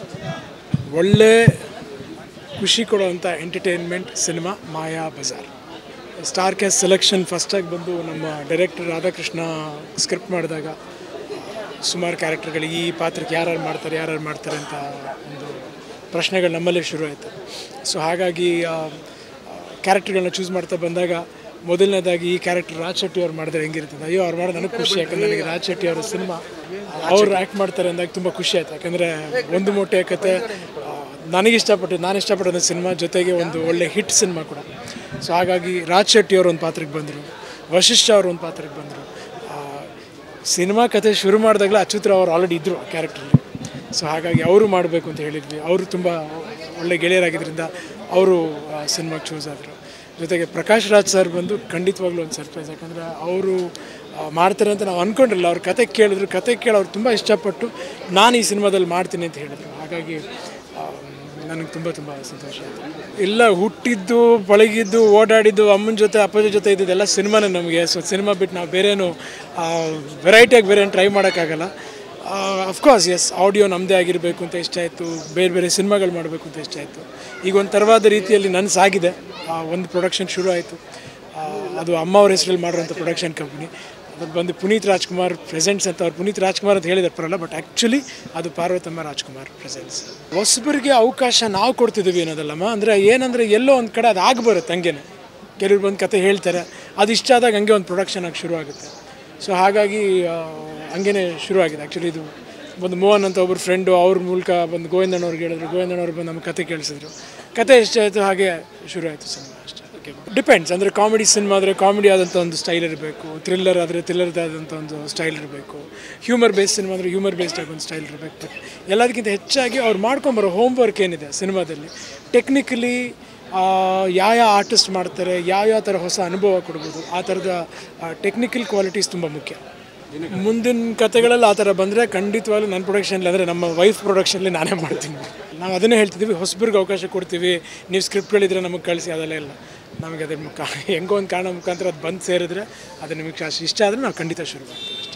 ಒಳ್ಳೆ ಖುಷಿ ಕೊಡುವಂಥ entertainment cinema Maya Bazaar star cast selection ಫಸ್ಟಾಗಿ ಬಂದು ನಮ್ಮ ಡೈರೆಕ್ಟರ್ ರಾಧಾಕೃಷ್ಣ ಸ್ಕ್ರಿಪ್ಟ್ ಮಾಡಿದಾಗ ಸುಮಾರು ಕ್ಯಾರೆಕ್ಟರ್ಗಳಿಗೆ ಈ ಪಾತ್ರಕ್ಕೆ ಯಾರ್ಯಾರು ಮಾಡ್ತಾರೆ ಯಾರ್ಯಾರು ಮಾಡ್ತಾರೆ ಅಂತ ಒಂದು ಪ್ರಶ್ನೆಗಳು ನಮ್ಮಲ್ಲೇ ಶುರು ಆಯಿತು ಸೊ ಹಾಗಾಗಿ ಕ್ಯಾರೆಕ್ಟರ್ಗಳನ್ನ ಚೂಸ್ ಮಾಡ್ತಾ ಬಂದಾಗ ಮೊದಲನೇದಾಗಿ ಈ ಕ್ಯಾರೆಕ್ಟರ್ ರಾಜ್ ಶೆಟ್ಟಿ ಅವ್ರು ಮಾಡಿದ್ರೆ ಹೆಂಗಿರ್ತದೆ ಅಯ್ಯೋ ಅವ್ರು ಮಾಡೋದು ನನಗೆ ಖುಷಿ ಯಾಕಂದ್ರೆ ನನಗೆ ರಾಜ್ ಶೆಟ್ಟಿ ಅವರ ಸಿನಿಮಾ ಅವ್ರು ಆ್ಯಕ್ಟ್ ಮಾಡ್ತಾರೆ ಅಂದಾಗ ತುಂಬ ಖುಷಿ ಆಯ್ತು ಯಾಕಂದರೆ ಒಂದು ಮೂಟೆ ಕತೆ ನನಗೆ ಇಷ್ಟಪಟ್ಟು ನಾನು ಇಷ್ಟಪಟ್ಟಂಥ ಸಿನಿಮಾ ಜೊತೆಗೆ ಒಂದು ಒಳ್ಳೆ ಹಿಟ್ ಸಿನಿಮಾ ಕೂಡ ಸೊ ಹಾಗಾಗಿ ರಾಜ್ ಶೆಟ್ಟಿ ಅವರು ಒಂದು ಪಾತ್ರಕ್ಕೆ ಬಂದರು ವಶಿಷ್ಠ ಅವರು ಒಂದು ಪಾತ್ರಕ್ಕೆ ಬಂದರು ಸಿನಿಮಾ ಕತೆ ಶುರು ಮಾಡಿದಾಗಲೇ ಅಚ್ಯುತರಾವ್ ಅವರು ಆಲ್ರೆಡಿ ಇದ್ದರು ಆ ಕ್ಯಾರೆಕ್ಟ್ರಲ್ಲಿ ಸೊ ಹಾಗಾಗಿ ಅವರು ಮಾಡಬೇಕು ಅಂತ ಹೇಳಿದ್ವಿ ಅವರು ತುಂಬ ಒಳ್ಳೆ ಗೆಳೆಯರಾಗಿದ್ದರಿಂದ ಅವರು ಸಿನಿಮಾಗೆ ಚೂಸ್ ಆದರು ಜೊತೆಗೆ ಪ್ರಕಾಶ್ ರಾಜ್ ಸರ್ ಬಂದು ಖಂಡಿತವಾಗ್ಲೂ ಒಂದು ಸರ್ಪ್ರೈಸ್ ಯಾಕಂದರೆ ಅವರು ಮಾಡ್ತಾರೆ ಅಂತ ನಾವು ಅಂದ್ಕೊಂಡಿರಲಿಲ್ಲ ಅವ್ರ ಕತೆ ಕೇಳಿದ್ರು ಕತೆ ಕೇಳಿ ಅವ್ರು ತುಂಬ ಇಷ್ಟಪಟ್ಟು ನಾನು ಈ ಸಿನಿಮಾದಲ್ಲಿ ಮಾಡ್ತೀನಿ ಅಂತ ಹೇಳಿದರು ಹಾಗಾಗಿ ನನಗೆ ತುಂಬ ತುಂಬ ಸಂತೋಷ ಆಯಿತು ಇಲ್ಲ ಹುಟ್ಟಿದ್ದು ಪಳಗಿದ್ದು ಓಡಾಡಿದ್ದು ಅಮ್ಮನ ಜೊತೆ ಅಪ್ಪಾಜಿ ಜೊತೆ ಇದ್ದಿದ್ದೆಲ್ಲ ಸಿನಿಮಾನೇ ನಮಗೆ ಸೊ ಸಿನಿಮಾ ಬಿಟ್ಟು ನಾವು ಬೇರೇನು ವೆರೈಟಿಯಾಗಿ ಬೇರೆ ಟ್ರೈ ಮಾಡೋಕ್ಕಾಗಲ್ಲ ಅಫ್ಕೋರ್ಸ್ ಎಸ್ ಆಡಿಯೋ ನಮ್ಮದೇ ಆಗಿರಬೇಕು ಅಂತ ಇಷ್ಟ ಆಯಿತು ಬೇರೆ ಬೇರೆ ಸಿನಿಮಾಗಳು ಮಾಡಬೇಕು ಅಂತ ಇಷ್ಟ ಆಯಿತು ಈಗ ಒಂದು ಥರವಾದ ರೀತಿಯಲ್ಲಿ ನನ್ನ ಸಾಗಿದೆ ಆ, ಒಂದು ಪ್ರೊಡಕ್ಷನ್ ಶುರು ಆಯಿತು ಅದು ಅಮ್ಮ ಅವ್ರ ಹೆಸರಲ್ಲಿ ಮಾಡಿರೋಂಥ ಪ್ರೊಡಕ್ಷನ್ ಕಂಪ್ನಿ ಅದು ಬಂದು ಪುನೀತ್ ರಾಜ್ಕುಮಾರ್ ಪ್ರೆಸೆಂಟ್ಸ್ ಅಂತ ಅವ್ರು ಪುನೀತ್ ರಾಜ್ಕುಮಾರ್ ಅಂತ ಹೇಳಿದಾರೆ ಪರಲ್ಲ ಬಟ್ ಆ್ಯಕ್ಚುಲಿ ಅದು ಪಾರ್ವತಮ್ಮ ರಾಜ್ಕುಮಾರ್ ಪ್ರೆಸೆನ್ಸ್ ಹೊಸಬರಿಗೆ ಅವಕಾಶ ನಾವು ಕೊಡ್ತಿದ್ದೀವಿ ಅನ್ನೋದಲ್ಲಮ್ಮ ಅಂದರೆ ಏನಂದರೆ ಎಲ್ಲೋ ಒಂದು ಕಡೆ ಅದು ಆಗ್ಬರುತ್ತೆ ಹಂಗೇನೆ ಕೆಲವ್ರು ಬಂದು ಕತೆ ಹೇಳ್ತಾರೆ ಅದು ಇಷ್ಟ ಆದಾಗ ಹಂಗೆ ಒಂದು ಪ್ರೊಡಕ್ಷನ್ ಆಗಿ ಶುರು ಆಗುತ್ತೆ ಸೊ ಹಾಗಾಗಿ ಆ, ಹಂಗೇನೆ ಶುರು ಆಗಿದೆ ಆ್ಯಕ್ಚುಲಿ ಇದು ಒಂದು ಮೋಹನ್ ಅಂತ ಒಬ್ಬರು ಫ್ರೆಂಡು ಅವ್ರ ಮೂಲಕ ಬಂದು ಗೋವಿಂದಣ್ಣವ್ರಿಗೆ ಹೇಳಿದ್ರು ಗೋವಿಂದಣ್ಣವ್ರು ಬಂದು ನಮ್ಮ ಕತೆ ಕೇಳಿಸಿದ್ರು ಕತೆ ಎಷ್ಟಾಯಿತು ಹಾಗೆ ಶುರು ಆಯಿತು ಸಿನಿಮಾ ಅಷ್ಟೇ ಓಕೆ ಡಿಪೆಂಡ್ಸ್ ಅಂದರೆ ಕಾಮಿಡಿ ಸಿನಿಮಾ ಆದರೆ ಕಾಮಿಡಿ ಆದಂಥ ಒಂದು ಸ್ಟೈಲ್ ಇರಬೇಕು ಥ್ರಿಲ್ಲರ್ ಆದರೆ ಥ್ರಿಲ್ಲರ್ದಾದಂಥ ಒಂದು ಸ್ಟೈಲ್ ಇರಬೇಕು ಹ್ಯೂಮರ್ ಬೇಸ್ಡ್ ಸಿನಿಮಾ ಅಂದರೆ ಹ್ಯೂಮರ್ ಬೇಸ್ಡ್ ಆಗಿ ಒಂದು ಸ್ಟೈಲ್ ಇರಬೇಕು ಬಟ್ ಎಲ್ಲದಕ್ಕಿಂತ ಹೆಚ್ಚಾಗಿ ಅವ್ರು ಮಾಡ್ಕೊಂಬರೋ ಹೋಮ್ ವರ್ಕ್ ಏನಿದೆ ಸಿನಿಮಾದಲ್ಲಿ ಟೆಕ್ನಿಕಲಿ ಯಾವ ಯಾವ ಆರ್ಟಿಸ್ಟ್ ಮಾಡ್ತಾರೆ ಯಾವ ಯಾವ ಥರ ಹೊಸ ಅನುಭವ ಕೊಡ್ಬೋದು ಆ ಥರದ ಟೆಕ್ನಿಕಲ್ ಕ್ವಾಲಿಟೀಸ್ ತುಂಬ ಮುಖ್ಯ ಮುಂದಿನ ಕತೆಗಳಲ್ಲಿ ಆ ಥರ ಬಂದರೆ ಖಂಡಿತವಾಗ್ಲೂ ನನ್ನ ಪ್ರೊಡಕ್ಷನ್ಲಿ ಅಂದರೆ ನಮ್ಮ ವೈಫ್ ಪ್ರೊಡಕ್ಷನ್ಲಿ ನಾನೇ ಮಾಡ್ತೀನಿ ನಾವು ಅದನ್ನೇ ಹೇಳ್ತಿದ್ದೀವಿ ಹೊಸಬ್ರಿಗೆ ಅವಕಾಶ ಕೊಡ್ತೀವಿ ನೀವು ಸ್ಕ್ರಿಪ್ಟ್ಗಳಿದ್ರೆ ನಮಗೆ ಕಳಿಸಿ ಅದೆಲ್ಲ ಇಲ್ಲ ನಮಗೆ ಅದ್ರ ಮುಖ ಹೆಂಗೋ ಒಂದು ಕಾರಣ ಮುಖಾಂತರ ಅದು ಬಂದು ಸೇರಿದ್ರೆ ಅದು ನಿಮಗೆ ಇಷ್ಟ ಆದರೆ ನಾವು ಖಂಡಿತ ಶುರು ಮಾಡ್ತೀವಿ